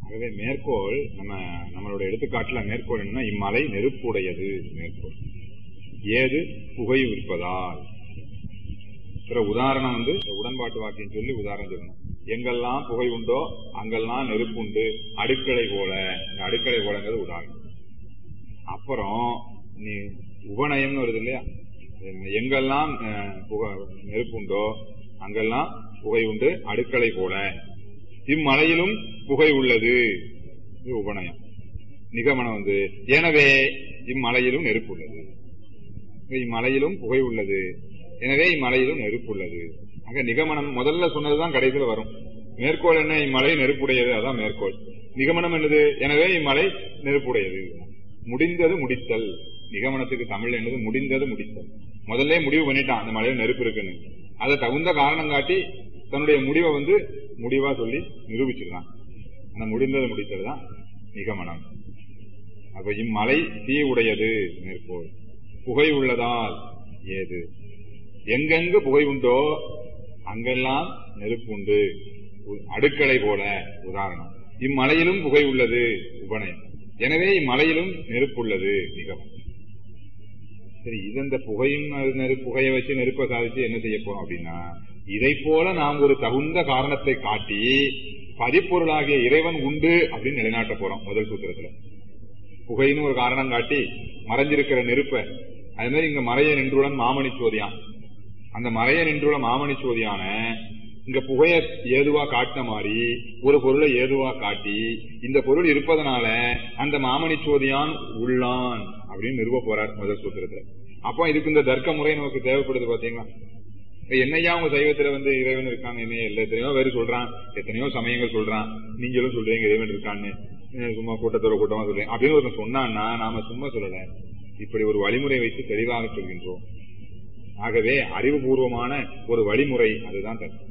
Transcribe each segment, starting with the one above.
ஆகவே மேற்கோள் நம்ம நம்மளோட எடுத்துக்காட்டுல மேற்கோள் என்னன்னா இம்மலை நெருப்புடையது மேற்கோள் ஏது புகை விற்பதால் பிற உதாரணம் வந்து இந்த உடன்பாட்டு வாக்கியம் சொல்லி உதாரணம் சொல்லணும் எங்கெல்லாம் புகை உண்டோ அங்கெல்லாம் நெருப்பு உண்டு அடுக்களை போல இந்த அடுக்களை போலங்கிறது உதாரணம் அப்புறம் நீ உபநயம்னு வருது இல்லையா எங்கெல்லாம் அஹ், புகை நெருப்பு உண்டோ அங்கெல்லாம் புகை உண்டு அடுக்களை போல இம்மலையிலும் புகை உள்ளது இது உபநயம் நிகமனம் வந்து எனவே இம்மலையிலும் நெருப்பு உள்ளது இம்மலையிலும் புகை உள்ளது எனவே இம்மலையிலும் நெருப்பு உள்ளது ஆக நிகமனம் முதல்ல சொன்னதுதான் கடைசியில் வரும் மேற்கோள் என்ன இம்மலை நெருப்புடையது அதான் மேற்கோள் நிகமனம் என்னது எனவே இம்மலை நெருப்புடையது முடிந்தது முடித்தல் நிகமனத்துக்கு தமிழ் என்னது முடிந்தது முடித்தல் முதல்ல முடிவு பண்ணிட்டான் அந்த மலையில நெருப்பு இருக்குன்னு அதை தகுந்த காரணம் காட்டி தன்னுடைய முடிவை வந்து முடிவா சொல்லி நிரூபிச்சிருக்கான் அந்த முடிந்தது முடித்தல் தான் நிகமனம் அப்ப இம்மலை தீ உடையது மேற்கோள் புகை உள்ளதால் ஏது எங்கெங்கு புகை உண்டோ அங்கெல்லாம் நெருப்பு உண்டு உ- அடுக்களை போல உதாரணம் இம்மலையிலும் புகை உள்ளது உபநயம் எனவே இம்மலையிலும் நெருப்பு உள்ளது நிகமம் சரி இது இந்த புகையும் நெருப்பு புகையை வச்சு நெருப்பை சாதிச்சு என்ன செய்ய போறோம் அப்படின்னா இதை போல நாம் ஒரு தகுந்த காரணத்தை காட்டி பதிப்பொருளாகிய இறைவன் உண்டு அப்படின்னு நிலைநாட்ட போறோம் முதல் சூத்திரத்துல புகைன்னு ஒரு காரணம் காட்டி மறைஞ்சிருக்கிற நெருப்ப அது மாதிரி இங்க மறைய நின்றுடன் மாமணி சோதியான் அந்த மறைய நின்றுள்ள மாமணி சோதியான இங்க புகைய ஏதுவா காட்டின மாதிரி ஒரு பொருளை ஏதுவா காட்டி இந்த பொருள் இருப்பதனால அந்த மாமணி சோதியான் உள்ளான் அப்படின்னு நிறுவ போறார் முதல் சூத்திரத்துல அப்போ இதுக்கு இந்த தர்க்க முறை நமக்கு தேவைப்படுது பாத்தீங்களா இப்ப என்னையா உங்க சைவத்துல வந்து இறைவன் இருக்காங்க என்னையா இல்ல எத்தனையோ பேர் சொல்றான் எத்தனையோ சமயங்கள் சொல்றான் நீங்களும் சொல்றீங்க இறைவன் இருக்கான்னு அஹ் சும்மா கூட்டத்தோட கூட்டமா சொல்றேன் அப்படின்னு ஒருத்தன் சொன்னான்னா நாம சும்மா சொல்லல இப்படி ஒரு வழிமுறை வைத்து தெளிவாக சொல்கின்றோம் ஆகவே அறிவுபூர்வமான ஒரு வழிமுறை அதுதான் தர்க்கம்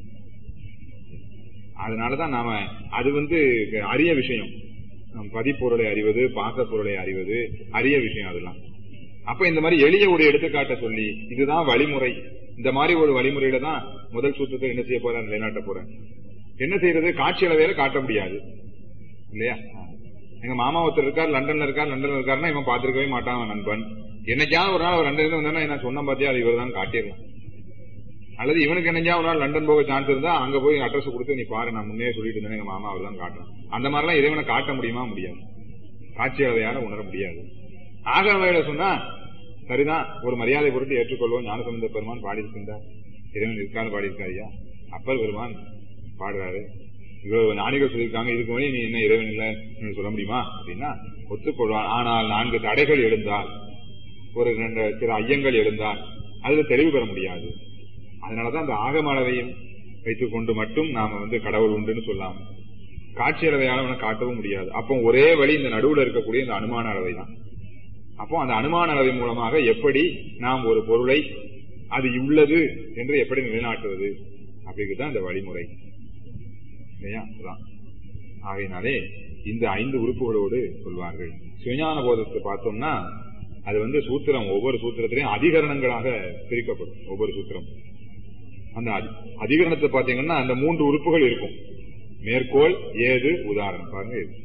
அதனாலதான் நாம அது வந்து அரிய விஷயம் நம் பதிப்பொருளை அறிவது பாச பொருளை அறிவது அரிய விஷயம் அதெல்லாம் அப்ப இந்த மாதிரி எளிய ஒரு எடுத்துக்காட்ட சொல்லி இதுதான் வழிமுறை இந்த மாதிரி ஒரு வழிமுறையில தான் முதல் சூத்திரத்தை என்ன செய்ய போறேன் நிலைநாட்ட போறேன் என்ன செய்யறது காட்சி அளவையில காட்ட முடியாது இல்லையா எங்க மாமா ஒருத்தர் இருக்கார் லண்டன்ல இருக்கார் லண்டன்ல இருக்காருன்னா இவன் பாத்திருக்கவே மாட்டான் அவன் நண்பன் என்னைக்காவது ஒரு நாள் அவர் லண்டன்ல வந்தானா என்ன சொன்ன பாத்தியா அது இவர் தான் காட்டிடலாம் அல்லது இவனுக்கு என்னைக்கா ஒரு நாள் லண்டன் போக சான்ஸ் இருந்தா அங்க போய் அட்ரஸ் கொடுத்து நீ பாரு நான் முன்னே சொல்லிட்டு இருந்தேன் எங்க மாமா அவர் தான் காட்டணும் அந்த மாதிரிலாம் இறைவனை காட்ட முடியுமா முடியாது காட்சி அளவையால உணர முடியாது ஆக வகையில சொன்னா சரிதான் ஒரு மரியாதை பொருட்டு ஏற்றுக்கொள்வோம் ஞானசம்பந்த பெருமான் பாடியிருக்கின்றார் இறைவன் இருக்காரு பாடியிருக்காருயா அப்பர் பெருமான் பாடுறாரு இவ்வளவு ஞானிகள் சொல்லியிருக்காங்க இதுக்கு முன்னாடி நீ என்ன இறைவன் இல்ல நீ சொல்ல முடியுமா அப்படின்னா ஒத்துக்கொள்வான் ஆனால் நான்கு தடைகள் எழுந்தால் ஒரு ரெண்டு சில ஐயங்கள் எழுந்தால் அதுல தெளிவு பெற முடியாது அதனாலதான் அந்த ஆகம அளவையும் வைத்துக் கொண்டு மட்டும் நாம வந்து கடவுள் உண்டுன்னு சொல்லாம காட்சி அளவையால அவனை காட்டவும் முடியாது அப்போ ஒரே வழி இந்த நடுவுல இருக்கக்கூடிய இந்த அனுமான அளவை தான் அப்போ அந்த அனுமான அளவை மூலமாக எப்படி நாம் ஒரு பொருளை அது உள்ளது என்று எப்படி நிலைநாட்டுவது அப்படிங்கிறது இந்த வழிமுறை இல்லையா அதான். ஆகையினாலே இந்த ஐந்து உறுப்புகளோடு சொல்வார்கள் சிவஞான போதத்தை பார்த்தோம்னா அது வந்து சூத்திரம் ஒவ்வொரு சூத்திரத்திலையும் அதிகரணங்களாக பிரிக்கப்படும் ஒவ்வொரு சூத்திரம் அந்த அதி- அதிகரணத்தை பாத்தீங்கன்னா அந்த மூன்று உறுப்புகள் இருக்கும் மேற்கோள் ஏது உதாரணம் பாருங்க இது.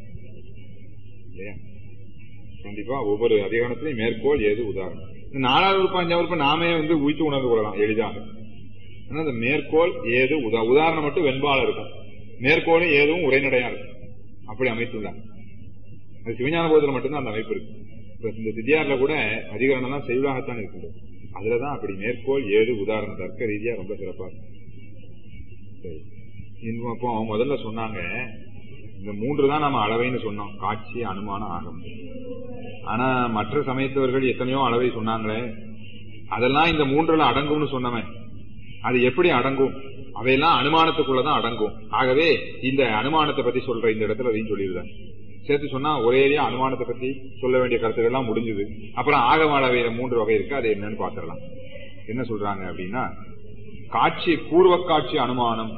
இல்லையா கண்டிப்பா ஒவ்வொரு அதிகாரத்திலையும் மேற்கோள் ஏது உதாரணம் இந்த நாலாவது உறுப்பு அஞ்சாவது உறுப்பு நாமே வந்து உயித்து உணர்ந்து கொள்ளலாம் எளிதாக ஆனா இந்த மேற்கோள் ஏது உதா உதாரணம் மட்டும் வெண்பால இருக்கும் மேற்கோளும் ஏதும் உரைநடையா இருக்கும் அப்படி அமைத்துள்ளார் அது சிவஞான போதில் மட்டும்தான் அந்த அமைப்பு இருக்கு இப்ப இந்த தித்தியார்ல கூட அதிகாரம் தான் செய்வலாகத்தான் இருக்கின்றது அதுலதான் அப்படி மேற்கோள் ஏது உதாரணம் தர்க்க ரீதியா ரொம்ப சிறப்பா இருக்கும் சரி. இன்னும் அப்போ அவங்க முதல்ல சொன்னாங்க இந்த மூன்று தான் நம்ம அளவைன்னு சொன்னோம் காட்சி அனுமானம் ஆகம் ஆனா மற்ற சமயத்தவர்கள் எத்தனையோ அளவை சொன்னாங்களே அதெல்லாம் இந்த மூன்றுல அடங்கும்னு சொன்னவன் அது எப்படி அடங்கும் அவையெல்லாம் அனுமானத்துக்குள்ளதான் அடங்கும் ஆகவே இந்த அனுமானத்தை பத்தி சொல்ற இந்த இடத்துல அதையும் சொல்லியிருந்தேன் சேர்த்து சொன்னா ஒரேடியா அனுமானத்தை பத்தி சொல்ல வேண்டிய கருத்துக்கள் எல்லாம் முடிஞ்சது அப்புறம் ஆகம அளவையில மூன்று வகை இருக்கு அது என்னன்னு பாத்திரலாம் என்ன சொல்றாங்க அப்படின்னா காட்சி பூர்வ காட்சி அனுமானம்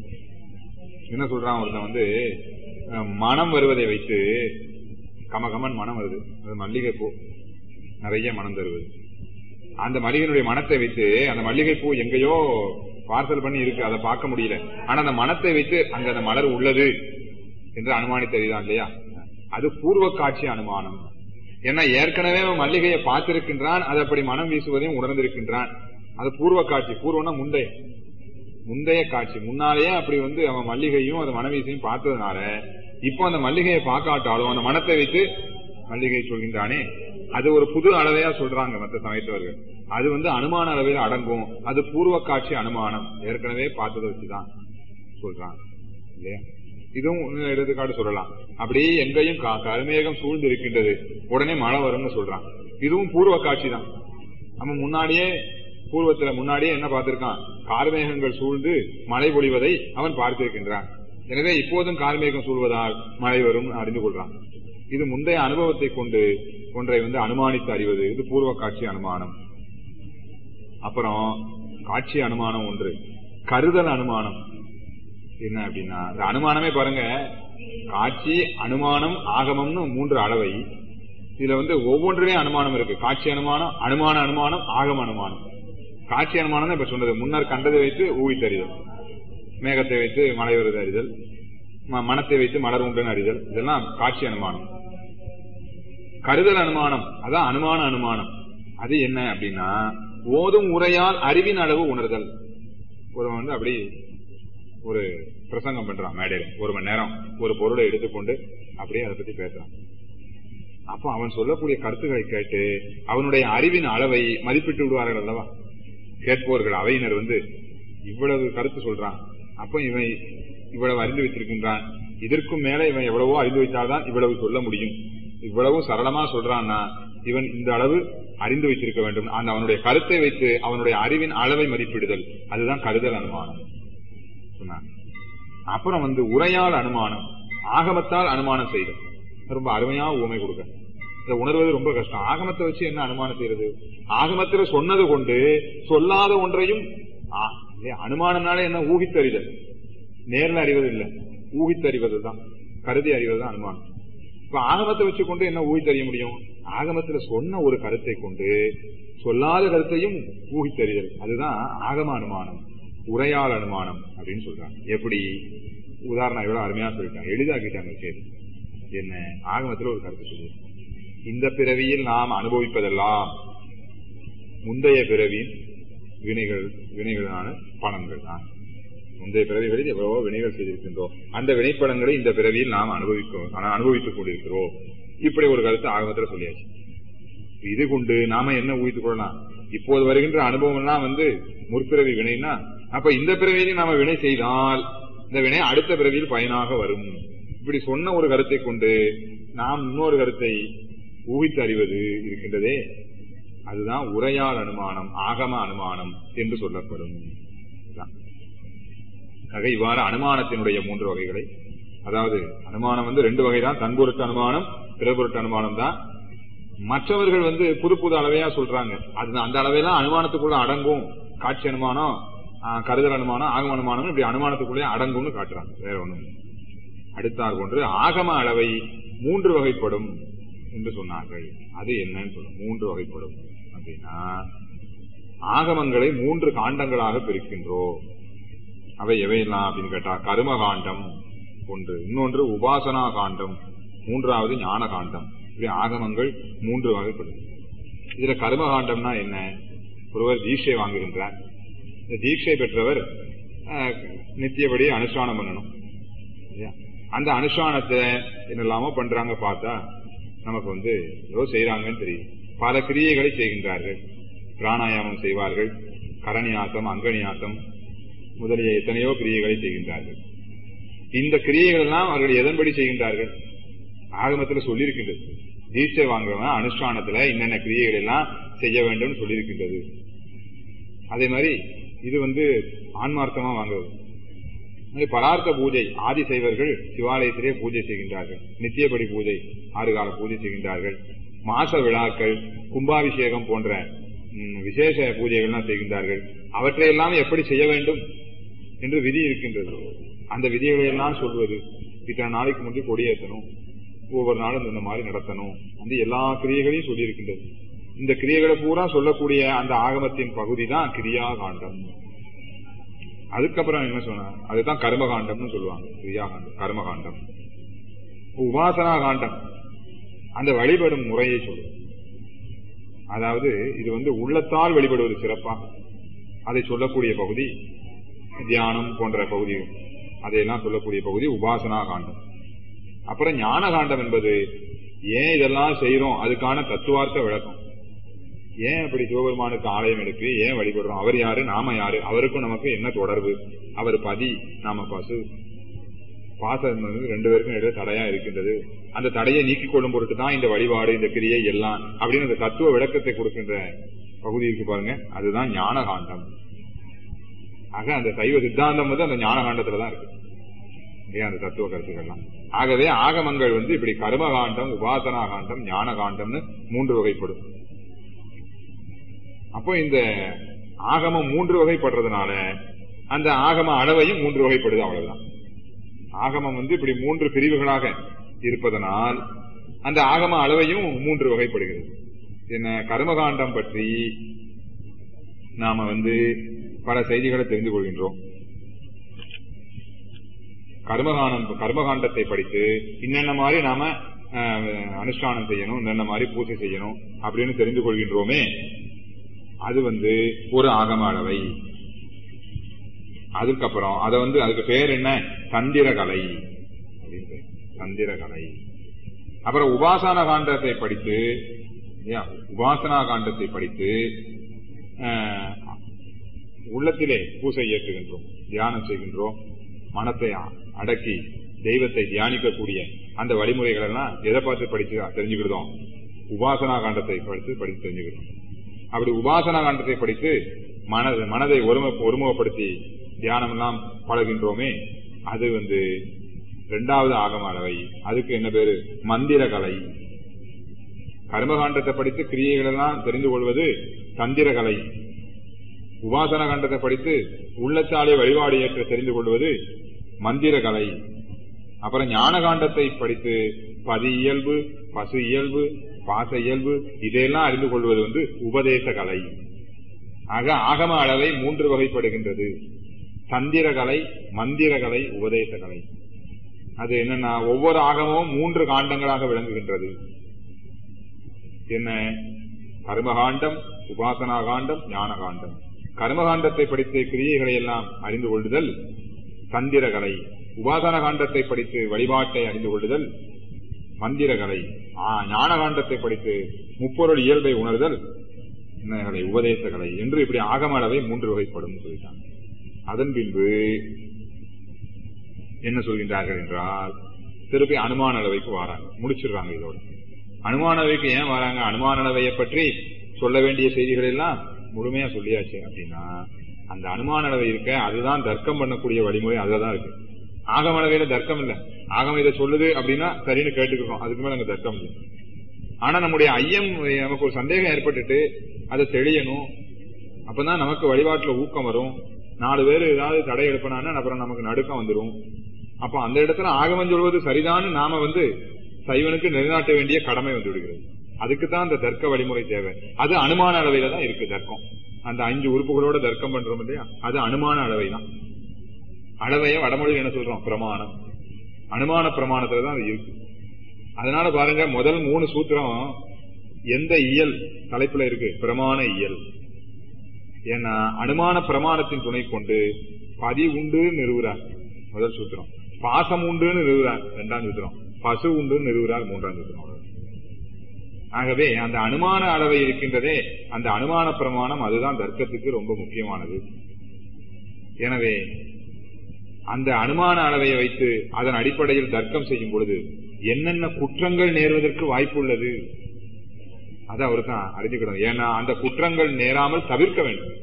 என்ன சொல்றான் ஒருத்தன் வந்து அஹ், மனம் வருவதை வைத்து கமகமன் மனம் வருது அது மல்லிகை பூ நிறைய மனம் தருவது அந்த மல்லிகையினுடைய மனத்தை வைத்து அந்த மல்லிகை பூ எங்கேயோ பார்சல் பண்ணி இருக்கு அதை பார்க்க முடியல ஆனா அந்த மனத்தை வைத்து அங்க அந்த மலர் உள்ளது என்று அனுமானித்தறிதான் இல்லையா அது பூர்வ காட்சி அனுமானம் ஏன்னா ஏற்கனவே அவன் மல்லிகையை பார்த்திருக்கின்றான் அது அப்படி மனம் வீசுவதையும் உணர்ந்திருக்கின்றான் அது பூர்வ காட்சி பூர்வம்னா முந்தைய முந்தைய காட்சி முன்னாலேயே அப்படி வந்து அவன் மல்லிகையும் அந்த மனவீசையும் பார்த்ததுனால இப்போ அந்த மல்லிகையை பார்க்காட்டாலும் அந்த மனத்தை வைத்து மல்லிகை சொல்கின்றானே அது ஒரு புது அளவையா சொல்றாங்க மற்ற சமயத்தவர்கள் அது வந்து அனுமான அளவில் அடங்கும் அது பூர்வ காட்சி அனுமானம் ஏற்கனவே பார்த்ததை வச்சுதான் சொல்றாங்க இல்லையா இதுவும் இன்னும் எடுத்துக்காட்டு சொல்லலாம் அப்படியே எங்கேயும் கா- கருமேகம் சூழ்ந்து இருக்கின்றது உடனே மழை வரும்னு சொல்றான் இதுவும் பூர்வ காட்சி தான் நம்ம முன்னாடியே பூர்வத்துல முன்னாடியே என்ன பார்த்திருக்கான் கார்மேகங்கள் சூழ்ந்து மழை பொழிவதை அவன் பார்த்திருக்கின்றான் எனவே இப்போதும் கார்மேகம் சூழ்வதால் மழை வரும் அறிந்து கொள்றான் இது முந்தைய அனுபவத்தை கொண்டு ஒன்றை வந்து அனுமானித்து அறிவது இது பூர்வ காட்சி அனுமானம் அப்புறம் காட்சி அனுமானம் ஒன்று கருதல் அனுமானம் என்ன அப்படின்னா இந்த அனுமானமே பாருங்க காட்சி அனுமானம் ஆகமம்னு மூன்று அளவை இதுல வந்து ஒவ்வொன்றுலயும் அனுமானம் இருக்கு காட்சி அனுமானம் அனுமான அனுமானம் ஆகம அனுமானம் காட்சி அனுமானம் தான் இப்ப சொன்னது முன்னர் கண்டதை வைத்து ஊகித்தறிதல் மேகத்தை வைத்து மழை வருது அறிதல் ம- மனத்தை வைத்து மலர் உண்டுன்னு அறிதல் இதெல்லாம் காட்சி அனுமானம் கருதல் அனுமானம் அதான் அனுமான அனுமானம் அது என்ன அப்படின்னா ஓதும் உரையால் அறிவின் அளவு உணர்தல் ஒருவன் வந்து அப்படி ஒரு பிரசங்கம் பண்றான் மேடையில ஒரு மணி நேரம் ஒரு பொருளை எடுத்துக்கொண்டு அப்படியே அதை பத்தி பேசுறான் அப்போ அவன் சொல்லக்கூடிய கருத்துக்களை கேட்டு அவனுடைய அறிவின் அளவை மதிப்பிட்டு விடுவார்கள் அல்லவா கேட்பவர்கள் அவையினர் வந்து இவ்வளவு கருத்து சொல்றான் அப்போ இவன் இவ்வளவு அறிந்து வைத்திருக்கின்றான் இதற்கும் மேல இவன் எவ்வளவோ அறிந்து வைத்தால்தான் இவ்வளவு சொல்ல முடியும் இவ்வளவு சரளமா சொல்றான்னா இவன் இந்த அளவு அறிந்து வைத்திருக்க வேண்டும் அந்த அவனுடைய கருத்தை வைத்து அவனுடைய அறிவின் அளவை மதிப்பிடுதல் அதுதான் கருதல் அனுமானம் சொன்னாங்க அப்புறம் வந்து உரையால் அனுமானம் ஆகமத்தால் அனுமானம் செய்தல் ரொம்ப அருமையா ஊமை கொடுக்க இதை உணர்வது ரொம்ப கஷ்டம் ஆகமத்தை வச்சு என்ன அனுமானம் செய்யறது ஆகமத்துல சொன்னது கொண்டு சொல்லாத ஒன்றையும் ஆ, இல்லையா? அனுமானம்னால என்ன ஊகித்தறிதல் நேர்ல அறிவது இல்ல ஊகித்தறிவது தான் கருதி அறிவது தான் அனுமானம் இப்ப ஆகமத்தை வச்சு கொண்டு என்ன ஊகித்தறிய முடியும் ஆகமத்துல சொன்ன ஒரு கருத்தை கொண்டு சொல்லாத கருத்தையும் ஊகித்தறிதல் அதுதான் ஆகம அனுமானம் உரையால் அனுமானம் அப்படின்னு சொல்றாங்க எப்படி உதாரணம் எவ்வளவு அருமையா சொல்லிட்டாங்க எளிதாக்கிட்டாங்க சரி என்ன ஆகமத்துல ஒரு கருத்து சொல்லு இந்த பிறவியில் நாம் அனுபவிப்பதெல்லாம் முந்தைய பிறவியின் வினைகள் வினைகளான பலன்கள் தான் முந்தைய பிறவிகளில் எவ்வளவோ வினைகள் செய்திருக்கின்றோம் அந்த வினைப்படங்களை இந்த பிறவியில் நாம் அனுபவிக்கிறோம் ஆனா அனுபவித்துக் கொண்டிருக்கிறோம் இப்படி ஒரு கருத்து ஆகமத்துல சொல்லியாச்சு இது கொண்டு நாம என்ன ஊகித்துக் கொள்ளலாம் இப்போது வருகின்ற அனுபவம் எல்லாம் வந்து முற்பிறவி வினைனா அப்ப இந்த பிறவியிலும் நாம வினை செய்தால் இந்த வினை அடுத்த பிறவியில் பயனாக வரும் இப்படி சொன்ன ஒரு கருத்தை கொண்டு நாம் இன்னொரு கருத்தை ஊகித்து அறிவது இருக்கின்றதே அதுதான் உரையால் அனுமானம் ஆகம அனுமானம் என்று சொல்லப்படும் இதுதான். ஆக இவ்வாறு அனுமானத்தினுடைய மூன்று வகைகளை அதாவது அனுமானம் வந்து ரெண்டு வகை தான் தன்பொருட்டு அனுமானம் பிறபொருட்டு அனுமானம் தான் மற்றவர்கள் வந்து புது புது அளவையா சொல்றாங்க அது அந்த அளவையெல்லாம் அனுமானத்துக்குள்ள அடங்கும் காட்சி அனுமானம் ஆ, கருதல் அனுமானம் ஆகம அனுமானம் இப்படி அனுமானத்துக்குள்ளே அடங்கும்னு காட்டுறாங்க வேற ஒண்ணும் அடுத்தார் போன்று ஆகம அளவை மூன்று வகைப்படும் என்று சொன்னார்கள் அது என்னன்னு சொல்லும் மூன்று வகைப்படும் அப்படின்னா ஆகமங்களை மூன்று காண்டங்களாக பிரிக்கின்றோம் அவை எவையெல்லாம் அப்படின்னு கேட்டா கரும காண்டம் ஒன்று இன்னொன்று உபாசனா காண்டம் மூன்றாவது ஞான காண்டம் இப்படி ஆகமங்கள் மூன்று வகைப்படும் இதுல கரும காண்டம்னா என்ன ஒருவர் தீட்சை வாங்குகின்றார் இந்த தீட்சை பெற்றவர் அஹ், நித்தியபடி அனுஷ்டானம் பண்ணணும் இல்லையா? அந்த அனுஷ்டானத்தை என்னெல்லாமோ பண்றாங்க பார்த்தா நமக்கு வந்து ஏதோ செய்யறாங்கன்னு தெரியும் பல கிரியைகளை செய்கின்றார்கள் பிராணாயாமம் செய்வார்கள் கரணியாசம் அங்கனியாசம் முதலிய எத்தனையோ கிரியைகளை செய்கின்றார்கள் இந்த கிரியைகள் எல்லாம் அவர்கள் எதன்படி செய்கின்றார்கள் ஆகமத்துல சொல்லியிருக்கின்றது தீட்சை வாங்குறவன் அனுஷ்டானத்துல இன்னென்ன கிரியைகள் எல்லாம் செய்ய வேண்டும் சொல்லியிருக்கின்றது அதே மாதிரி இது வந்து ஆன்மார்த்தமா வாங்குவது அதே பரார்த்த பூஜை ஆதி செய்வர்கள் சிவாலயத்திலே பூஜை செய்கின்றார்கள் நித்தியபடி பூஜை ஆறு கால பூஜை செய்கின்றார்கள் மாச விழாக்கள் கும்பாபிஷேகம் போன்ற ம், விசேஷ பூஜைகள்லாம் செய்கின்றார்கள் அவற்றையெல்லாம் எப்படி செய்ய வேண்டும் என்று விதி இருக்கின்றது அந்த விதிகளை எல்லாம் சொல்வது இத்தனை நாளைக்கு முந்தைய கொடியேற்றணும் ஒவ்வொரு நாளும் இந்த மாதிரி நடத்தணும் அந்த எல்லா கிரியைகளையும் சொல்லியிருக்கின்றது இந்த கிரியைகளை பூரா சொல்லக்கூடிய அந்த ஆகமத்தின் பகுதி தான் கிரியா காண்டம் அதுக்கப்புறம் என்ன சொன்னார் அதுதான் கர்மகாண்டம்னு சொல்லுவாங்க கிரியா காண்டம் கர்மகாண்டம் உபாசனா காண்டம் அந்த வழிபடும் முறையை சொல்லு அதாவது இது வந்து உள்ளத்தால் வழிபடுவது சிறப்பா அதை சொல்லக்கூடிய பகுதி தியானம் போன்ற பகுதி அதையெல்லாம் சொல்லக்கூடிய பகுதி உபாசனா காண்டம் அப்புறம் ஞான காண்டம் என்பது ஏன் இதெல்லாம் செய்யறோம் அதுக்கான தத்துவார்த்த விளக்கம் ஏன் அப்படி சிவபெருமானுக்கு ஆலயம் எழுப்பி ஏன் வழிபடுறோம் அவர் யாரு நாம யாரு அவருக்கும் நமக்கு என்ன தொடர்பு அவர் பதி நாம பசு பாசம் வந்து ரெண்டு பேருக்கும் இடையே தடையா இருக்கின்றது அந்த தடையை நீக்கிக் கொள்ளும் பொருட்டு தான் இந்த வழிபாடு இந்த கிரியை எல்லாம் அப்படின்னு அந்த தத்துவ விளக்கத்தை கொடுக்கின்ற பகுதி இருக்கு பாருங்க அதுதான் ஞான காண்டம் ஆக அந்த சைவ சித்தாந்தம் வந்து அந்த ஞான காண்டத்துல தான் இருக்கு இல்லையா அந்த தத்துவ கருத்துக்கள்லாம் ஆகவே ஆகமங்கள் வந்து இப்படி கர்ம காண்டம் உபாசனா காண்டம் ஞான காண்டம்னு மூன்று வகைப்படும் அப்போ இந்த ஆகமம் மூன்று வகைப்படுறதுனால அந்த ஆகம அளவையும் மூன்று வகைப்படுது அவ்வளவுதான் ஆகமம் வந்து இப்படி மூன்று பிரிவுகளாக இருப்பதனால் அந்த ஆகம அளவையும் மூன்று வகைப்படுகிறது என்ன கர்மகாண்டம் பற்றி நாம வந்து பல செய்திகளை தெரிந்து கொள்கின்றோம் கர்மகானம் கர்மகாண்டத்தை படித்து இன்னென்ன மாதிரி நாம அஹ், அனுஷ்டானம் செய்யணும் இன்னென்ன மாதிரி பூஜை செய்யணும் அப்படின்னு தெரிந்து கொள்கின்றோமே அது வந்து ஒரு ஆகம அளவை அதுக்கப்புறம் அத வந்து அதுக்கு பேர் என்ன தந்திரகலை அப்படின்னு பேர். தந்திரகலை அப்புறம் உபாசனா காண்டத்தை படித்து இல்லையா? உபாசனா காண்டத்தை படித்து ஆஹ், உள்ளத்திலே பூசை ஏற்றுகின்றோம் தியானம் செய்கின்றோம் மனத்தை அ- அடக்கி தெய்வத்தை தியானிக்கக்கூடிய அந்த வழிமுறைகள் எல்லாம் எதை பார்த்து படிச்சு தெரிஞ்சுக்கிட்டோம் உபாசனா காண்டத்தை படித்து படித்து தெரிஞ்சுக்கிட்டோம் அப்படி உபாசனா காண்டத்தை படித்து மனதை மனதை ஒரும ஒருமுகப்படுத்தி தியானம் எல்லாம் பழகின்றோமே அது வந்து இரண்டாவது ஆகம அளவை அதுக்கு என்ன பேரு மந்திர கலை கர்மகாண்டத்தை படித்து கிரியைகள் எல்லாம் தெரிந்து கொள்வது தந்திர கலை உபாசன காண்டத்தை படித்து உள்ளத்தாலே வழிபாடு ஏற்ற தெரிந்து கொள்வது மந்திர கலை அப்புறம் ஞான காண்டத்தை படித்து பதி இயல்பு பசு இயல்பு பாச இயல்பு இதையெல்லாம் அறிந்து கொள்வது வந்து உபதேச கலை ஆக ஆகம அளவை மூன்று வகைப்படுகின்றது தந்திர கலை மந்திர கலை உபதேச கலை அது என்னன்னா ஒவ்வொரு ஆகமும் மூன்று காண்டங்களாக விளங்குகின்றது என்ன கர்மகாண்டம் உபாசனா காண்டம் ஞான காண்டம் கர்மகாண்டத்தை படித்து கிரியைகளை எல்லாம் அறிந்து கொள்ளுதல் தந்திர கலை உபாசன காண்டத்தை படித்து வழிபாட்டை அறிந்து கொள்ளுதல் மந்திர கலை ஆ, ஞான காண்டத்தை படித்து முப்பொருள் இயல்பை உணர்தல் என்ன கலை உபதேச கலை என்று இப்படி ஆகம அளவை மூன்று வகைப்படும் சொல்லிட்டாங்க அதன் பின்பு என்ன சொல்கின்றார்கள் என்றால் திருப்பி அனுமான அளவைக்கு வராங்க முடிச்சிடுறாங்க இதோட அனுமான அளவைக்கு ஏன் வராங்க அனுமான அளவையை பற்றி சொல்ல வேண்டிய செய்திகள் எல்லாம் முழுமையா சொல்லியாச்சு அப்படின்னா அந்த அனுமான அளவை இருக்க அதுதான் தர்க்கம் பண்ணக்கூடிய வழிமுறை அதுலதான் இருக்கு ஆகம அளவையில தர்க்கம் இல்ல ஆகம இதை சொல்லுது அப்படின்னா சரின்னு கேட்டுக்கிறோம் அதுக்கு மேல அங்க தர்க்கம் இல்லை ஆனா நம்முடைய ஐயம் நமக்கு ஒரு சந்தேகம் ஏற்பட்டுட்டு அதை தெளியணும் அப்பதான் நமக்கு வழிபாட்டுல ஊக்கம் வரும் நாலு பேர் ஏதாவது தடை எடுப்பனான்னா அப்புறம் நமக்கு நடுக்கம் வந்துரும் அப்ப அந்த இடத்துல ஆகமம் சொல்வது சரிதான்னு நாம வந்து சைவனுக்கு நிலைநாட்ட வேண்டிய கடமை வந்து விடுகிறது அதுக்கு தான் அந்த தர்க்க வழிமுறை தேவை அது அனுமான அளவையில தான் இருக்கு தர்க்கம் அந்த அஞ்சு உறுப்புகளோட தர்க்கம் பண்றோம் இல்லையா அது அனுமான அளவை தான் அளவைய வடமொழியில் என்ன சொல்றோம் பிரமாணம் அனுமான பிரமாணத்துல தான் அது இருக்கு அதனால பாருங்க முதல் மூணு சூத்திரம் எந்த இயல் தலைப்புல இருக்கு பிரமாண இயல் ஏன்னா அனுமான பிரமாணத்தின் துணை கொண்டு பதி உண்டு நிறுவுறார் முதல் சூத்திரம் பாசம் உண்டுன்னு நிறுவுறார் இரண்டாம் சூத்திரம் பசு உண்டுன்னு நிறுவுறார் மூன்றாம் சூத்திரம் அவ்வளவுதான். ஆகவே அந்த அனுமான அளவை இருக்கின்றதே அந்த அனுமான பிரமாணம் அதுதான் தர்க்கத்துக்கு ரொம்ப முக்கியமானது எனவே அந்த அனுமான அளவையை வைத்து அதன் அடிப்படையில் தர்க்கம் செய்யும் பொழுது என்னென்ன குற்றங்கள் நேர்வதற்கு வாய்ப்பு உள்ளது அதை அவர் தான் அறிஞ்சுக்கணும் ஏன்னா அந்த குற்றங்கள் நேராமல் தவிர்க்க வேண்டும்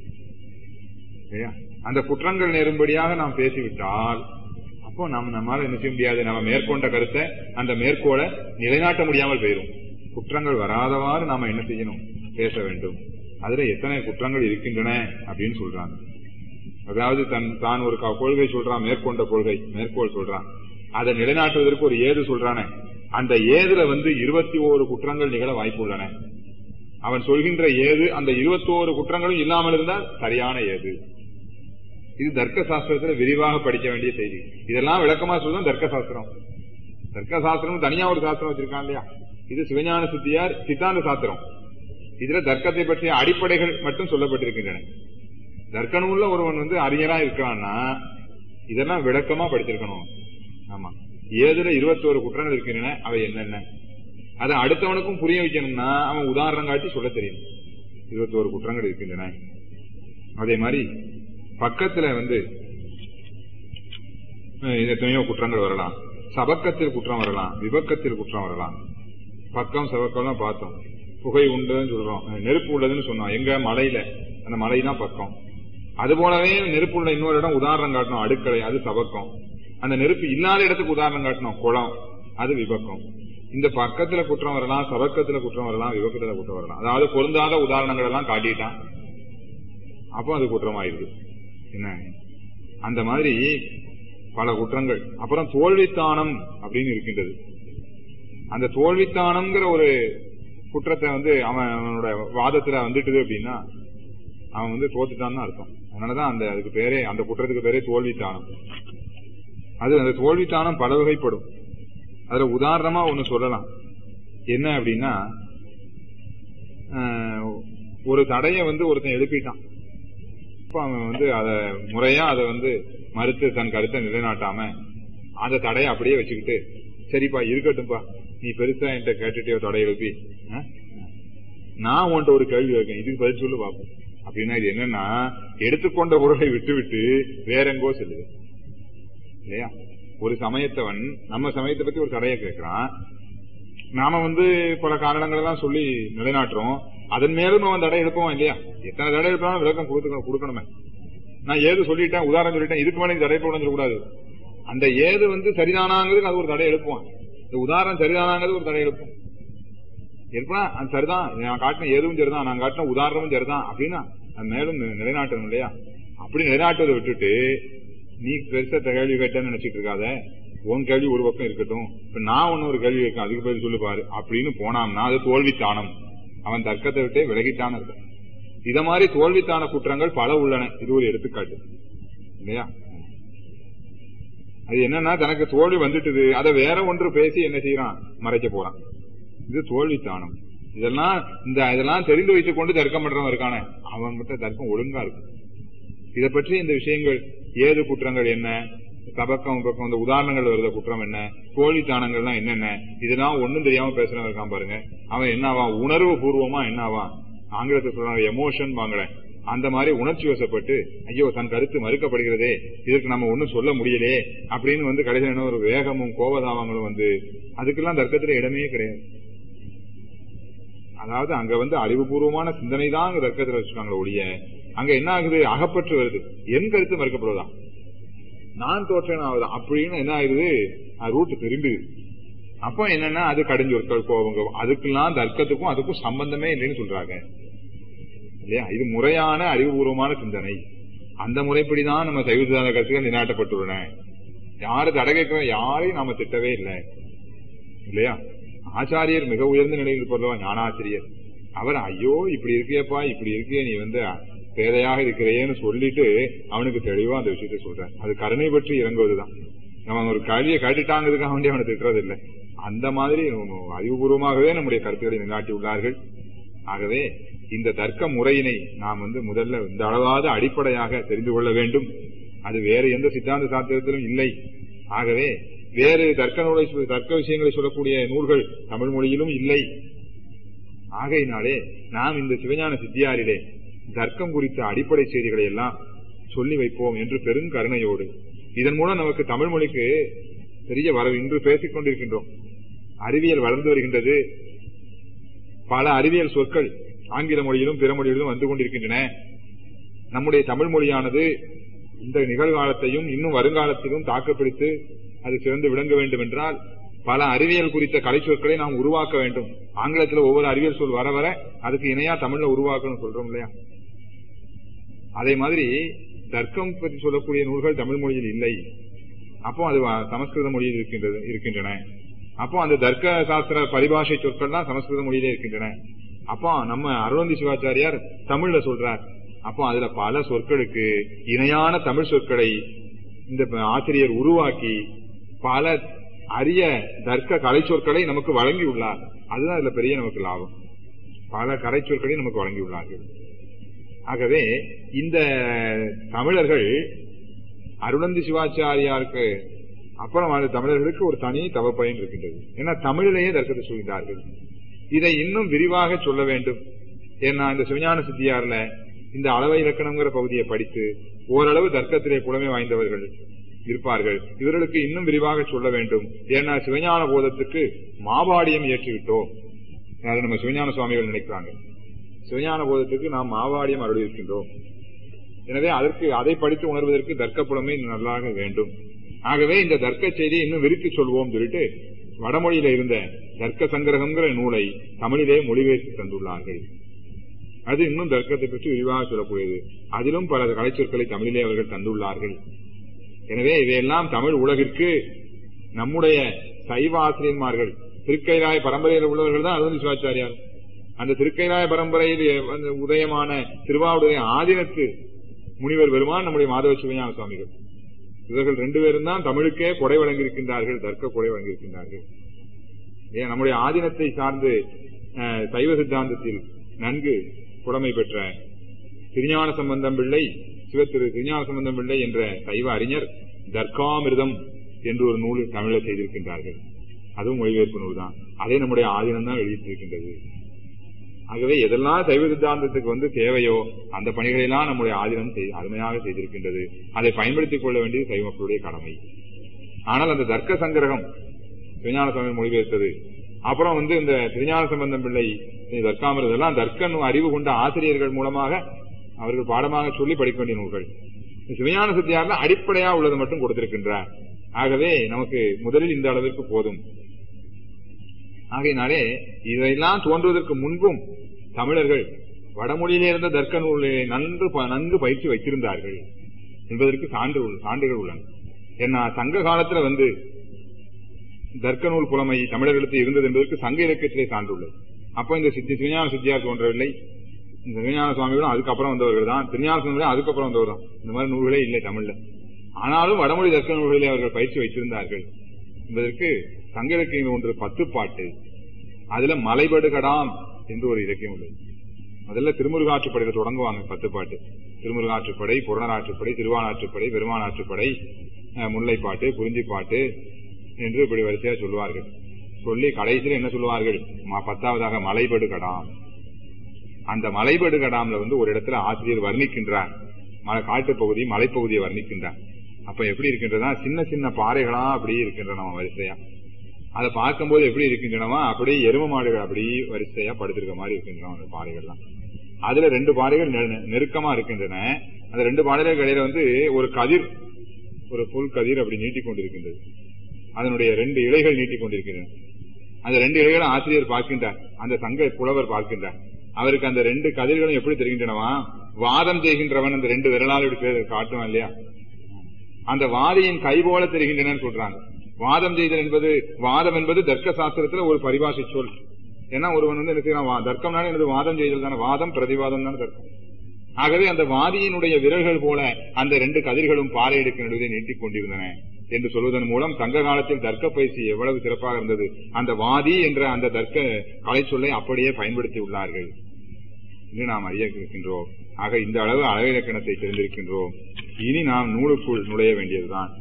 இல்லையா? அந்த குற்றங்கள் நேரும்படியாக நாம் பேசிவிட்டால் அப்போ நம்ம நம்மால என்ன செய்ய முடியாது நம்ம மேற்கொண்ட கருத்தை அந்த மேற்கோளை நிலைநாட்ட முடியாமல் போயிரும் குற்றங்கள் வராதவாறு நாம என்ன செய்யணும் பேச வேண்டும் அதுல எத்தனை குற்றங்கள் இருக்கின்றன அப்படின்னு சொல்றாங்க அதாவது தன் தான் ஒரு க- கொள்கை சொல்றான் மேற்கொண்ட கொள்கை மேற்கோள் சொல்றான் அதை நிலைநாட்டுவதற்கு ஒரு ஏது சொல்றானே அந்த ஏதுல வந்து இருபத்தி ஓரு குற்றங்கள் நிகழ வாய்ப்பு உள்ளன அவன் சொல்கின்ற ஏது அந்த இருபத்தோரு குற்றங்களும் இல்லாமல் இருந்தால் சரியான ஏது இது தர்க்க சாஸ்திரத்துல விரிவாக படிக்க வேண்டிய செய்தி இதெல்லாம் விளக்கமா சொல்றோம் தர்க்க சாஸ்திரம் தர்க்க சாஸ்திரம் தனியா ஒரு சாஸ்திரம் வச்சிருக்கான் இல்லையா இது சிவஞான சித்தியார் சித்தாந்த சாஸ்திரம் இதுல தர்க்கத்தை பற்றிய அடிப்படைகள் மட்டும் சொல்லப்பட்டிருக்கின்றன தர்க்க நூல்ல ஒருவன் வந்து அறிஞரா இருக்கிறான்னா இதெல்லாம் விளக்கமா படிச்சிருக்கணும் ஆமா ஏதுல இருபத்தோரு குற்றங்கள் இருக்கின்றன அவை என்னென்ன அதை அடுத்தவனுக்கும் புரிய வைக்கணும்னா அவன் உதாரணம் காட்டி சொல்ல தெரியும் இருபத்தோரு குற்றங்கள் இருக்கின்றன அதே மாதிரி பக்கத்துல வந்து அஹ், எத்தனையோ குற்றங்கள் வரலாம் சபக்கத்தில் குற்றம் வரலாம் விபக்கத்தில் குற்றம் வரலாம் பக்கம் சபக்கம்லாம் பார்த்தோம் புகை உண்டுன்னு சொல்றோம் அஹ், நெருப்பு உள்ளதுன்னு சொன்னோம் எங்க மலையில அந்த மலை தான் பக்கம் அது போலவே நெருப்பு உள்ள இன்னொரு இடம் உதாரணம் காட்டணும் அடுக்களை அது சபக்கம் அந்த நெருப்பு இல்லாத இடத்துக்கு உதாரணம் காட்டணும் குளம் அது விபக்கம் இந்த பக்கத்துல குற்றம் வரலாம் சபக்கத்துல குற்றம் வரலாம் விபக்கத்துல குற்றம் வரலாம் அதாவது பொருந்தாத உதாரணங்கள் எல்லாம் காட்டிட்டான் அப்போ அது குற்றமாயிருது என்ன அந்த மாதிரி பல குற்றங்கள் அப்புறம் தோல்வித்தானம் அப்படின்னு இருக்கின்றது அந்த தோல்வித்தானம்ங்கிற ஒரு குற்றத்தை வந்து அவன் அவனோட வாதத்துல வந்துட்டுது அப்படின்னா அவன் வந்து தோத்துட்டான்னு அர்த்தம் அதனாலதான் அந்த அதுக்கு பேரே அந்த குற்றத்துக்கு பேரே தோல்வித்தானம் அது அந்த தோல்வித்தானம் பல வகைப்படும் அதுல உதாரணமா ஒண்ணு சொல்லலாம் என்ன அப்படின்னா ஆஹ், ஒரு தடையை வந்து ஒருத்தன் எழுப்பிட்டான் அப்ப அவன் வந்து அத முறையா அதை வந்து மறுத்து தன் கருத்தை நிலைநாட்டாம அந்த தடையை அப்படியே வச்சுக்கிட்டு சரிப்பா இருக்கட்டும்பா நீ பெருசா என்கிட்ட கேட்டுட்டே தடை எழுப்பி ஆ? நான் உன்கிட்ட ஒரு கேள்வி வைக்கேன் இதுக்கு பதில் சொல்லு பாப்போம் அப்படின்னா இது என்னன்னா எடுத்துக்கொண்ட பொருளை விட்டு விட்டு வேற எங்கோ செல்லுது இல்லையா ஒரு சமயத்தவன் நம்ம சமயத்தை பத்தி ஒரு தடையை கேட்கிறான் நாம வந்து பல காரணங்கள் எல்லாம் சொல்லி நிலைநாட்டுறோம் அதன் மேலும் அவன் தடை எழுப்புவான் இல்லையா எத்தனை தடை எழுப்பாலும் விளக்கம் கொடுத்துக்கணும் கொடுக்கணுமே நான் ஏது சொல்லிட்டேன் உதாரணம் சொல்லிட்டேன் இதுக்கு மேலே நீ தடை போட சொல்லக்கூடாது அந்த ஏது வந்து சரிதானாங்கிறதுக்கு அது ஒரு தடை எழுப்புவான் இந்த உதாரணம் சரிதானாங்கிறது ஒரு தடை எழுப்பும் எழுப்பினா அது சரிதான் நான் காட்டின ஏதுவும் சரிதான் நான் காட்டின உதாரணமும் சரிதான் அப்படின்னா அது மேலும் நி- நிலைநாட்டணும் இல்லையா அப்படி நிலைநாட்டுவதை விட்டுட்டு நீ பெருசா கேள்வி கேட்டேன்னு நினைச்சிட்டு இருக்காத உன் கேள்வி ஒரு பக்கம் இருக்கட்டும் இப்ப நான் ஒன்னு ஒரு கேள்வி கேட்க அதுக்கு பதில் சொல்லு பாரு அப்படின்னு போனாம்னா அது தோல்வித்தானம் அவன் தர்க்கத்தை விட்டே விலகித்தான் இருக்கான் இத மாதிரி தோல்வித்தான குற்றங்கள் பல உள்ளன இது ஒரு எடுத்துக்காட்டு இல்லையா அது என்னன்னா தனக்கு தோல்வி வந்துட்டுது அதை வேற ஒன்று பேசி என்ன செய்யறான் மறைக்க போறான் இது தோல்வித்தானம் இதெல்லாம் இந்த இதெல்லாம் தெரிந்து வைத்துக் கொண்டு தர்க்கம் பண்றவன் இருக்கானே அவன் மட்டும் தர்க்கம் ஒழுங்கா இருக்கும் இத பற்றி இந்த விஷயங்கள் ஏது குற்றங்கள் என்ன தபக்கம் பக்கம் இந்த உதாரணங்கள் வருத குற்றம் என்ன தோழித்தானங்கள்லாம் என்னென்ன இதெல்லாம் ஒண்ணும் தெரியாம பேசுறவன் இருக்கான் பாருங்க அவன் என்னவான் உணர்வு பூர்வமா என்னவான் ஆங்கிலத்தை சொல்றாங்க எமோஷன் வாங்கல அந்த மாதிரி உணர்ச்சி வசப்பட்டு ஐயோ தன் கருத்து மறுக்கப்படுகிறதே இதற்கு நம்ம ஒண்ணும் சொல்ல முடியலே அப்படின்னு வந்து கடைசியில் என்ன ஒரு வேகமும் கோபதாபங்களும் வந்து அதுக்கெல்லாம் தர்க்கத்துல இடமே கிடையாது அதாவது அங்க வந்து அறிவுபூர்வமான சிந்தனை தான் அங்க தர்க்கத்துல வச்சிருக்காங்க ஒழிய அங்க என்ன ஆகுது அகப்பற்று வருது என் கருத்து மறுக்கப்படுவதா நான் தோற்றேன் ஆகுது அப்படின்னு என்ன ஆகுது ரூட் திரும்புது அப்போ என்னன்னா அது கடிஞ்சொற்கள் கோபங்க அதுக்கெல்லாம் தர்க்கத்துக்கும் அதுக்கும் சம்பந்தமே இல்லைன்னு சொல்றாங்க இல்லையா இது முறையான அறிவுபூர்வமான சிந்தனை அந்த முறைப்படிதான் நம்ம சைவ சித்தாந்த கருத்துக்கள் நிலைநாட்டப்பட்டுள்ளன யாரு தடை கேட்கிறோம் யாரையும் நாம திட்டவே இல்லை இல்லையா ஆச்சாரியர் மிக உயர்ந்த நிலையில் இருப்பதோ ஞானாசிரியர் அவர் ஐயோ இப்படி இருக்கியப்பா இப்படி இருக்கிய நீ வந்து பேதையாக இருக்கிறேன்னு சொல்லிட்டு அவனுக்கு தெளிவா அந்த விஷயத்த சொல்றான் அது கருணை பற்றி இறங்குவதுதான் அவன் ஒரு கேள்வியை கேட்டுட்டாங்கிறதுக்காக வேண்டி அவனை திட்டுறது இல்லை அந்த மாதிரி அறிவுபூர்வமாகவே நம்முடைய கருத்துக்களை நிலைநாட்டி உள்ளார்கள் ஆகவே இந்த தர்க்க முறையினை நாம் வந்து முதல்ல இந்த அளவாத அடிப்படையாக தெரிந்து கொள்ள வேண்டும் அது வேறு எந்த சித்தாந்த சாத்திரத்திலும் இல்லை ஆகவே வேறு தர்க்க நூலை தர்க்க விஷயங்களை சொல்லக்கூடிய நூல்கள் தமிழ் மொழியிலும் இல்லை ஆகையினாலே நாம் இந்த சிவஞான சித்தியாரிலே தர்க்கம் குறித்த அடிப்படை செய்திகளை எல்லாம் சொல்லி வைப்போம் என்று பெரும் கருணையோடு இதன் மூலம் நமக்கு தமிழ் மொழிக்கு பெரிய வரவு இன்று பேசிக் கொண்டிருக்கின்றோம் அறிவியல் வளர்ந்து வருகின்றது பல அறிவியல் சொற்கள் ஆங்கில மொழியிலும் பிற மொழியிலும் வந்து கொண்டிருக்கின்றன நம்முடைய தமிழ் மொழியானது இந்த நிகழ்காலத்தையும் இன்னும் வருங்காலத்திலும் தாக்கப்பிடித்து அது சிறந்து விளங்க வேண்டும் என்றால் பல அறிவியல் குறித்த கலை சொற்களை நாம் உருவாக்க வேண்டும் ஆங்கிலத்தில் ஒவ்வொரு அறிவியல் சொல் வர வர அதுக்கு இணையா தமிழ்ல உருவாக்கணும் சொல்றோம் இல்லையா அதே மாதிரி தர்க்கம் பற்றி சொல்லக்கூடிய நூல்கள் தமிழ் மொழியில் இல்லை அப்போ அது சமஸ்கிருத மொழியில் இருக்கின்றது இருக்கின்றன அப்போ அந்த தர்க்க சாஸ்திர பரிபாஷை சொற்கள்லாம் சமஸ்கிருத மொழியிலே இருக்கின்றன அப்போ நம்ம அருணந்தி சிவாச்சாரியார் தமிழ்ல சொல்றார் அப்போ அதுல பல சொற்களுக்கு இணையான தமிழ் சொற்களை இந்த ஆசிரியர் உருவாக்கி பல அரிய தர்க்க கலை சொற்களை நமக்கு வழங்கியுள்ளார் அதுதான் இதுல பெரிய நமக்கு லாபம் பல கலை சொற்களை நமக்கு வழங்கியுள்ளார்கள் ஆகவே இந்த தமிழர்கள் அருணந்தி சிவாச்சாரியாருக்கு அப்புறம் அந்த தமிழர்களுக்கு ஒரு தனி தவப்பயன் இருக்கின்றது ஏன்னா தமிழிலேயே தர்க்கத்தை சொல்கிறார்கள் இதை இன்னும் விரிவாக சொல்ல வேண்டும் ஏன்னா இந்த சிவஞான சித்தியார்ல இந்த அளவை இலக்கணங்கிற பகுதியை படித்து ஓரளவு தர்க்கத்திலே புலமை வாய்ந்தவர்கள் இருப்பார்கள் இவர்களுக்கு இன்னும் விரிவாக சொல்ல வேண்டும் ஏன்னா சிவஞான போதத்துக்கு மாவாடியம் ஏற்றிவிட்டோம் அதை நம்ம சிவஞான சுவாமிகள் நினைக்கிறாங்க சிவஞான போதத்துக்கு நாம் மாவாடியம் அருள் இருக்கின்றோம் எனவே அதற்கு அதை படித்து உணர்வதற்கு தர்க்க புலமை நல்லாக வேண்டும் ஆகவே இந்த தர்க்க செய்தியை இன்னும் விரித்து சொல்வோம் சொல்லிட்டு வடமொழியில இருந்த தர்க்க சங்கிரகங்கிற நூலை தமிழிலே மொழிபெயர்த்து தந்துள்ளார்கள் அது இன்னும் தர்க்கத்தை பற்றி விரிவாக சொல்லக்கூடியது அதிலும் பல கலைச்சொற்களை தமிழிலே அவர்கள் தந்துள்ளார்கள் எனவே இவையெல்லாம் தமிழ் உலகிற்கு நம்முடைய சைவ ஆசிரியன்மார்கள் திருக்கைலாய பரம்பரையில் உள்ளவர்கள் தான் அருண் சிவாச்சாரியார் அந்த திருக்கைலாய பரம்பரையில் உதயமான திருவாவுடைய ஆதீனத்து முனிவர் பெருமான் நம்முடைய மாதவ சிவஞான சுவாமிகள் இவர்கள் ரெண்டு பேரும் தான் தமிழுக்கே கொடை வழங்கியிருக்கின்றார்கள் தர்க்க கொடை வழங்கியிருக்கின்றார்கள் ஏன் நம்முடைய ஆதீனத்தை சார்ந்து சைவ சித்தாந்தத்தில் நன்கு புலமை பெற்ற திருஞான சம்பந்தம் பிள்ளை சிவத்திரு திருஞான சம்பந்தம் பிள்ளை என்ற சைவ அறிஞர் தர்காமிர்தம் என்று ஒரு நூல் தமிழில் செய்திருக்கின்றார்கள் அதுவும் மொழிபெயர்ப்பு நூல் தான் அதை நம்முடைய ஆதீனம் தான் வெளியிட்டிருக்கின்றது ஆகவே எதெல்லாம் சைவ சித்தாந்தத்துக்கு வந்து தேவையோ அந்த பணிகளெல்லாம் நம்முடைய ஆதீனம் அருமையாக செய்திருக்கின்றது அதை பயன்படுத்திக் கொள்ள வேண்டியது சைவ மக்களுடைய கடமை ஆனால் அந்த தர்க்க சங்கிரகம் திருஞான சுவாமி மொழிபெயர்த்தது அப்புறம் வந்து இந்த திருஞான சம்பந்தம் பிள்ளை தர்க்காமிரதெல்லாம் தர்க்க அறிவு கொண்ட ஆசிரியர்கள் மூலமாக அவர்கள் பாடமாக சொல்லி படிக்க வேண்டிய நூல்கள் சிவஞான சத்தியார்ல அடிப்படையா உள்ளது மட்டும் கொடுத்திருக்கின்றார் ஆகவே நமக்கு முதலில் இந்த அளவிற்கு போதும் ஆகையினாலே இதையெல்லாம் தோன்றுவதற்கு முன்பும் தமிழர்கள் வடமொழியிலே இருந்த தர்க்க நூலை நன்கு நன்கு பயிற்சி வைத்திருந்தார்கள் என்பதற்கு சான்று சான்றுகள் உள்ளன ஏன்னா சங்க காலத்துல வந்து தர்க்க நூல் புலமை தமிழர்களுக்கு இருந்தது என்பதற்கு சங்க இலக்கியத்திலே சான்றுள்ளது அப்ப இந்த சித்தி சிவஞான சித்தியார் தோன்றவில்லை இந்த திருஞான சுவாமிகளும் அதுக்கப்புறம் வந்தவர்கள் தான் திருஞான சுவாமிகளும் அதுக்கப்புறம் வந்தவர் தான் இந்த மாதிரி நூல்களே இல்லை தமிழ்ல ஆனாலும் வடமொழி தர்க்க நூல்களிலே அவர்கள் பயிற்சி வைத்திருந்தார்கள் என்பதற்கு சங்க இலக்கியம் ஒன்று பத்து பாட்டு அதுல மலைபடுகடாம் என்று ஒரு இலக்கியம் உள்ளது முதல்ல திருமுருகாற்றுப்படையில தொடங்குவாங்க பத்து பாட்டு திருமுருகாற்றுப்படை புறநராற்றுப்படை திருவானாற்றுப்படை பெருமானாற்றுப்படை முல்லைப்பாட்டு குறிஞ்சிப்பாட்டு என்று இப்படி வரிசையா சொல்லுவார்கள் சொல்லி கடைசியில் என்ன சொல்லுவார்கள் பத்தாவதாக மலைபடு கடாம் அந்த மலைபடு கடாம்ல வந்து ஒரு இடத்துல ஆசிரியர் வர்ணிக்கின்றார் காட்டு பகுதி மலைப்பகுதியை வர்ணிக்கின்றார் அப்ப எப்படி இருக்கின்றதா சின்ன சின்ன பாறைகளா அப்படியே இருக்கின்றன வரிசையா அதை பார்க்கும்போது எப்படி இருக்கின்றனவா அப்படியே எரும மாடுகள் அப்படியே வரிசையா படுத்திருக்க மாதிரி இருக்கின்றன அந்த பாறைகள்லாம் அதுல ரெண்டு பாறைகள் நெருக்கமா இருக்கின்றன அந்த ரெண்டு பாறைகள் இடையில வந்து ஒரு கதிர் ஒரு புல் கதிர் அப்படி நீட்டிக் கொண்டிருக்கின்றது அதனுடைய ரெண்டு இலைகள் நீட்டிக் கொண்டிருக்கின்றன அந்த ரெண்டு இலைகளும் ஆசிரியர் பார்க்கின்றார் அந்த சங்க புலவர் பார்க்கின்றார் அவருக்கு அந்த ரெண்டு கதிர்களும் எப்படி தெரிகின்றனவா வாதம் செய்கின்றவன் அந்த ரெண்டு விரலால் இப்படி காட்டுவான் இல்லையா அந்த வாதியின் கை போல தெரிகின்றன சொல்றாங்க வாதம் செய்தல் என்பது வாதம் என்பது தர்க்க சாஸ்திரத்துல ஒரு பரிபாஷை சொல் ஏன்னா ஒருவன் வந்து என்ன செய்யலாம் தர்க்கம்னால எனது வாதம் செய்தல் தானே வாதம் பிரதிவாதம் தானே தர்க்கம் ஆகவே அந்த வாதியினுடைய விரல்கள் போல அந்த ரெண்டு கதிர்களும் பாறையிடுக்கு நடுவே நீட்டிக் கொண்டிருந்தன என்று சொல்வதன் மூலம் சங்க காலத்தில் தர்க்க பயிற்சி எவ்வளவு சிறப்பாக இருந்தது அந்த வாதி என்ற அந்த தர்க்க கலை சொல்லை அப்படியே பயன்படுத்தி உள்ளார்கள் என்று நாம் அறிய இருக்கின்றோம் ஆக இந்த அளவு அளவிலக்கணத்தை தெரிந்திருக்கின்றோம் இனி நாம் நூலுக்குள் நுழைய வேண்டியதுதான்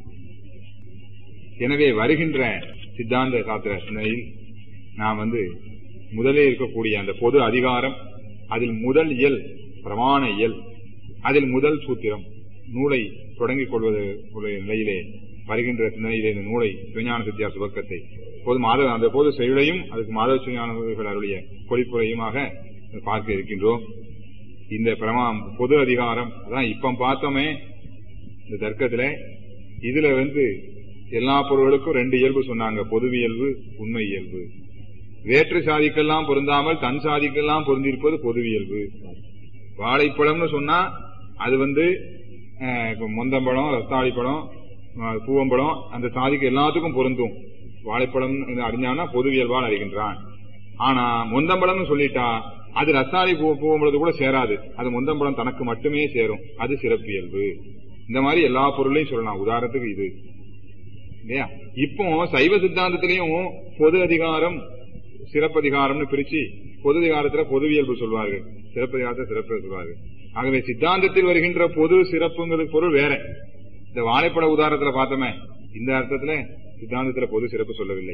எனவே வருகின்ற சித்தாந்த சாத்திர சிந்தனையில் நாம் வந்து முதலே இருக்கக்கூடிய அந்த பொது அதிகாரம் அதில் முதல் இயல் பிரமாண இயல் அதில் முதல் சூத்திரம் நூலை தொடங்கிக் கொள்வது நிலையிலே வருகின்ற சிந்தனையிலே இந்த நூலை சிவஞான சித்தியா சுபக்கத்தை பொது மாதவ அந்த பொது செயலையும் அதுக்கு மாதவ சிவஞானவர்கள் அருடைய பொழிப்புரையுமாக பார்க்க இருக்கின்றோம் இந்த பிரமா பொது அதிகாரம் அதான் இப்ப பார்த்தோமே இந்த தர்க்கத்துல இதுல வந்து எல்லா பொருள்களுக்கும் ரெண்டு இயல்பு சொன்னாங்க பொதுவியல்பு உண்மை இயல்பு வேற்று சாதிக்கெல்லாம் பொருந்தாமல் தன் சாதிக்கெல்லாம் பொருந்திருப்பது பொதுவியல்பு வாழைப்பழம்னு சொன்னா அது வந்து மொந்தம்பழம் ரஸ்தாளி பழம் பூவம்பழம் அந்த சாதிக்கு எல்லாத்துக்கும் பொருந்தும் வாழைப்பழம் அறிஞ்சானா பொதுவியல்பால் அறிகின்றான் ஆனா மொந்தம்பழம்னு சொல்லிட்டா அது ரசாலி பூ பூவம்பழத்து கூட சேராது அது மொந்தம்பழம் தனக்கு மட்டுமே சேரும் அது சிறப்பியல்பு இந்த மாதிரி எல்லா பொருளையும் சொல்லலாம் உதாரணத்துக்கு இது இல்லையா இப்போ சைவ சித்தாந்தத்திலையும் பொது அதிகாரம் சிறப்பதிகாரம்னு பிரிச்சு பொது அதிகாரத்துல பொதுவியல்பு சொல்வார்கள் சிறப்பதிகாரத்தை சிறப்பு சொல்வார்கள் ஆகவே சித்தாந்தத்தில் வருகின்ற பொது சிறப்புங்கிறது பொருள் வேற இந்த வாழைப்பட உதாரணத்துல பார்த்தோமே இந்த அர்த்தத்துல சித்தாந்தத்துல பொது சிறப்பு சொல்லவில்லை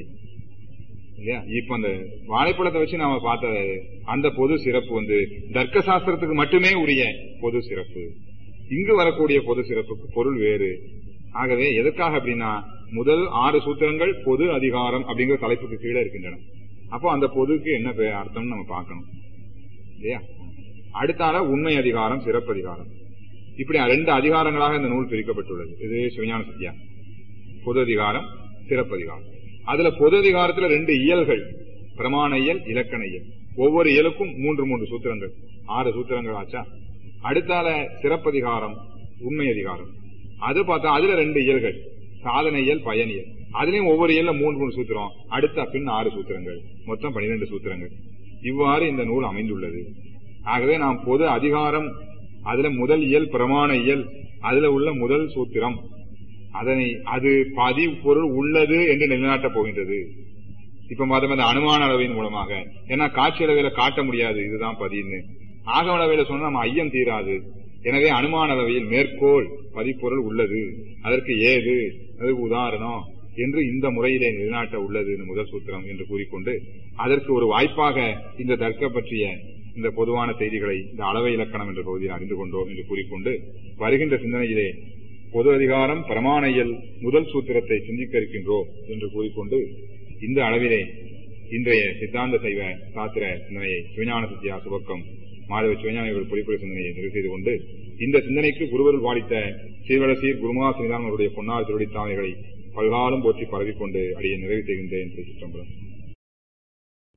இல்லையா இப்ப அந்த வாழைப்பழத்தை வச்சு நாம பார்த்த அந்த பொது சிறப்பு வந்து தர்க்க சாஸ்திரத்துக்கு மட்டுமே உரிய பொது சிறப்பு இங்கு வரக்கூடிய பொது சிறப்புக்கு பொருள் வேறு ஆகவே எதற்காக அப்படின்னா முதல் ஆறு சூத்திரங்கள் பொது அதிகாரம் அப்படிங்கிற தலைப்புக்கு கீழே இருக்கின்றன அப்போ அந்த பொதுக்கு என்ன பே- அர்த்தம்னு நம்ம பார்க்கணும் இல்லையா அடுத்தால உண்மை அதிகாரம் சிறப்பு அதிகாரம் இப்படி ரெண்டு அதிகாரங்களாக இந்த நூல் பிரிக்கப்பட்டுள்ளது இது சிவஞான சத்யா பொது அதிகாரம் சிறப்பு அதிகாரம் அதுல பொது அதிகாரத்துல ரெண்டு இயல்கள் பிரமாண இயல் இலக்கண இயல் ஒவ்வொரு இயலுக்கும் மூன்று மூன்று சூத்திரங்கள் ஆறு சூத்திரங்கள் ஆச்சா அடுத்தால சிறப்பதிகாரம் உண்மை அதிகாரம் அது பார்த்தா அதுல ரெண்டு இயல்கள் சாதன இயல் பயனியல் அதுலயும் ஒவ்வொரு இயல்ல மூன்று மூணு சூத்திரம் அடுத்த பின் ஆறு சூத்திரங்கள் மொத்தம் பனிரெண்டு சூத்திரங்கள் இவ்வாறு இந்த நூல் அமைந்துள்ளது ஆகவே நாம் பொது அதிகாரம் அதுல முதல் இயல் பிரமாண இயல் அதுல உள்ள முதல் சூத்திரம் அதனை அது பதி பொருள் உள்ளது என்று நிலைநாட்டப் போகின்றது இப்ப பார்த்தோம் அந்த அனுமான அளவின் மூலமாக ஏன்னா காட்சி அளவையில காட்ட முடியாது இதுதான் பதின்னு ஆகம அளவையில சொன்னா நம்ம ஐயம் தீராது எனவே அனுமான அளவையில் மேற்கோள் பதிப்பொருள் உள்ளது அதற்கு ஏது அதுக்கு உதாரணம் என்று இந்த முறையிலே நிலைநாட்ட உள்ளது இந்த முதல் சூத்திரம் என்று கூறிக்கொண்டு அதற்கு ஒரு வாய்ப்பாக இந்த தர்க்க பற்றிய இந்த பொதுவான செய்திகளை இந்த அளவை இலக்கணம் என்ற பகுதியில் அறிந்து கொண்டோம் என்று கூறிக்கொண்டு வருகின்ற சிந்தனையிலே பொது அதிகாரம் பிரமாணையில் முதல் சூத்திரத்தை சிந்திக்க இருக்கின்றோம் என்று கூறிக்கொண்டு இந்த அளவிலே இன்றைய சித்தாந்த சைவ சாத்திர சிந்தனையை சிவஞான சத்யா சுபக்கம் மாதவ சிவஞானிகள் பொறிப்புரை சிந்தனையை நிறைவு செய்து கொண்டு இந்த சிந்தனைக்கு குருவருள் வாடித்த சீர்வரசீர் குருமா சிதானவருடைய பொன்னார் திருடித்தாமைகளை பல்காலம் போற்றி பரவிக்கொண்டு அடியை நிறைவு செய்கின்றேன் என்று சிற்றம்பலம்